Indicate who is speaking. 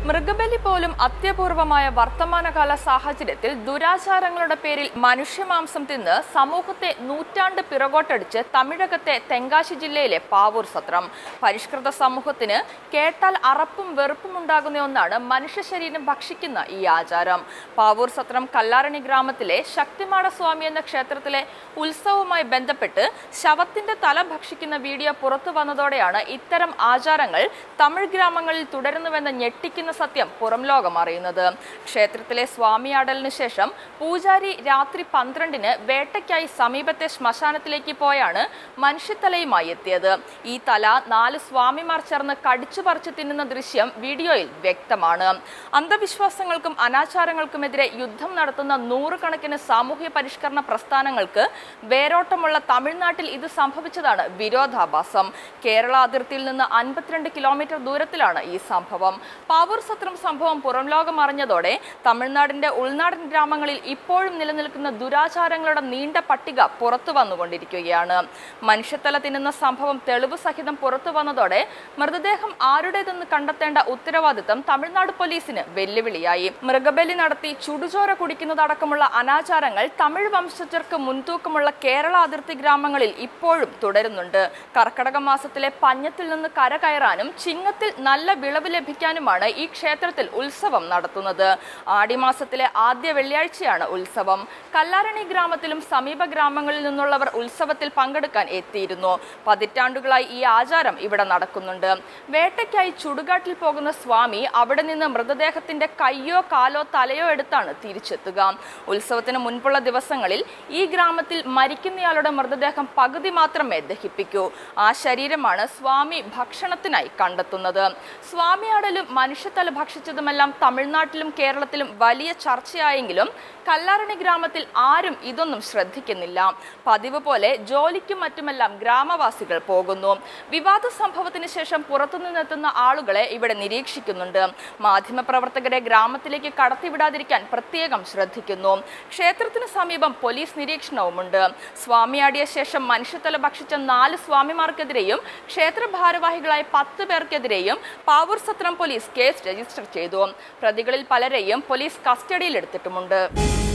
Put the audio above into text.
Speaker 1: മൃഗബലി പോലും അത്യപൂർവമായ വർത്തമാനകാല സാഹചര്യത്തിൽ ദുരാചാരങ്ങളുടെ പേരിൽ മനുഷ്യമാംസം തിന്ന് സമൂഹത്തെ നൂറ്റാണ്ട് പിറകോട്ടടിച്ച് തമിഴകത്തെ തെങ്കാശി ജില്ലയിലെ പാവൂർ സത്രം പരിഷ്കൃത സമൂഹത്തിന് കേട്ടാൽ അറപ്പും വെറുപ്പും ഉണ്ടാകുന്ന ഒന്നാണ് മനുഷ്യ ശരീരം ഭക്ഷിക്കുന്ന ഈ ആചാരം പാവൂർ സത്രം കല്ലാരണി ഗ്രാമത്തിലെ ശക്തിമാട സ്വാമി എന്ന ക്ഷേത്രത്തിലെ ഉത്സവവുമായി ബന്ധപ്പെട്ട് ശവത്തിന്റെ തല ഭക്ഷിക്കുന്ന വീഡിയോ പുറത്തു വന്നതോടെയാണ് ഇത്തരം ആചാരങ്ങൾ തമിഴ് ഗ്രാമങ്ങളിൽ തുടരുന്നുവെന്ന ഞെട്ടിക്കുന്ന സത്യം പുറം ലോകം അറിയുന്നത് ക്ഷേത്രത്തിലെ സ്വാമിയാടലിനു ശേഷം പൂജാരി രാത്രി പന്ത്രണ്ടിന് വേട്ടയ്ക്കായി സമീപത്തെ ശ്മശാനത്തിലേക്ക് പോയാണ് മനുഷ്യത്തലയുമായി എത്തിയത് ഈ തല നാല് സ്വാമിമാർ ചേർന്ന് കടിച്ചു പറിച്ചു തിന്നുന്ന ദൃശ്യം വീഡിയോയിൽ വ്യക്തമാണ് അന്ധവിശ്വാസങ്ങൾക്കും അനാചാരങ്ങൾക്കുമെതിരെ യുദ്ധം നടത്തുന്ന നൂറുകണക്കിന് സാമൂഹ്യ പരിഷ്കരണ പ്രസ്ഥാനങ്ങൾക്ക് വേരോട്ടമുള്ള തമിഴ്നാട്ടിൽ ഇത് സംഭവിച്ചതാണ് വിരോധാഭാസം കേരള അതിർത്തിയിൽ നിന്ന് അൻപത്തിരണ്ട് കിലോമീറ്റർ ദൂരത്തിലാണ് ഈ സംഭവം പാവൂർ സത്രം സംഭവം പുറം ലോകം അറിഞ്ഞതോടെ തമിഴ്നാടിന്റെ ഉൾനാടൻ ഗ്രാമങ്ങളിൽ ഇപ്പോഴും നിലനിൽക്കുന്ന ദുരാചാരങ്ങളുടെ നീണ്ട പട്ടിക പുറത്തു വന്നുകൊണ്ടിരിക്കുകയാണ് മനുഷ്യത്തല തിന്നുന്ന സംഭവം തെളിവ് സഹിതം പുറത്തു വന്നതോടെ മൃതദേഹം ആരുടേതെന്ന് കണ്ടെത്തേണ്ട ഉത്തരവാദിത്തം തമിഴ്നാട് പോലീസിന് വെല്ലുവിളിയായി മൃഗബലി നടത്തി ചുടുചോര കുടിക്കുന്നതടക്കമുള്ള അനാചാരങ്ങൾ തമിഴ് വംശജർക്ക് മുൻതൂക്കമുള്ള കേരള അതിർത്തി ഗ്രാമങ്ങളിൽ ഇപ്പോഴും തുടരുന്നുണ്ട് കർക്കടക മാസത്തിലെ പഞ്ഞത്തിൽ നിന്ന് കരകയറാനും ചിങ്ങത്തിൽ നല്ല വിളവ് ലഭിക്കാനുമാണ് ഈ ക്ഷേത്രത്തിൽ ഉത്സവം നടത്തുന്നത് ആടിമാസത്തിലെ ആദ്യ വെള്ളിയാഴ്ചയാണ് ഉത്സവം കല്ലാരണി ഗ്രാമത്തിലും സമീപ ഗ്രാമങ്ങളിൽ നിന്നുള്ളവർ ഉത്സവത്തിൽ പങ്കെടുക്കാൻ എത്തിയിരുന്നു പതിറ്റാണ്ടുകളായി ഈ ആചാരം ഇവിടെ നടക്കുന്നുണ്ട് വേട്ടയ്ക്കായി ചുടുകാട്ടിൽ പോകുന്ന സ്വാമി അവിടെ നിന്ന് മൃതദേഹത്തിന്റെ കയ്യോ കാലോ തലയോ എടുത്താണ് തിരിച്ചെത്തുക ഉത്സവത്തിന് മുൻപുള്ള ദിവസങ്ങളിൽ ഈ ഗ്രാമത്തിൽ മരിക്കുന്നയാളുടെ മൃതദേഹം പകുതി മാത്രമേ ദഹിപ്പിക്കൂ ആ ശരീരമാണ് സ്വാമി ഭക്ഷണത്തിനായി കണ്ടെത്തുന്നത് സ്വാമിയാടലും മനുഷ്യത്തല ഭക്ഷിച്ചതുമെല്ലാം തമിഴ്നാട്ടിലും കേരളത്തിലും വലിയ ചർച്ചയായെങ്കിലും കല്ലാരണി ഗ്രാമത്തിൽ ആരും ഇതൊന്നും ശ്രദ്ധിക്കുന്നില്ല പതിവ് പോലെ ജോലിക്കും മറ്റുമെല്ലാം ഗ്രാമവാസികൾ പോകുന്നു വിവാദ സംഭവത്തിന് ശേഷം പുറത്തുനിന്നെത്തുന്ന ആളുകളെ ഇവിടെ നിരീക്ഷിക്കുന്നുണ്ട് മാധ്യമപ്രവർത്തകരെ ഗ്രാമത്തിലേക്ക് കടത്തിവിടാതിരിക്കാൻ പ്രത്യേകം ശ്രദ്ധിക്കുന്നു ക്ഷേത്രത്തിന് സമീപം പോലീസ് നിരീക്ഷണവുമുണ്ട് സ്വാമിയാടിയ ശേഷം മനുഷ്യത്തല ഭക്ഷിച്ച നാല് സ്വാമിമാർക്കെതിരെയും ക്ഷേത്ര ഭാരവാഹികളായ പത്ത് പേർക്കെതിരെയും പാവൂർ സത്രം പോലീസ് കേസ് രജിസ്റ്റർ ചെയ്തു പ്രതികളിൽ പലരെയും പോലീസ് കസ്റ്റഡിയിലെടുത്തിട്ടുമുണ്ട്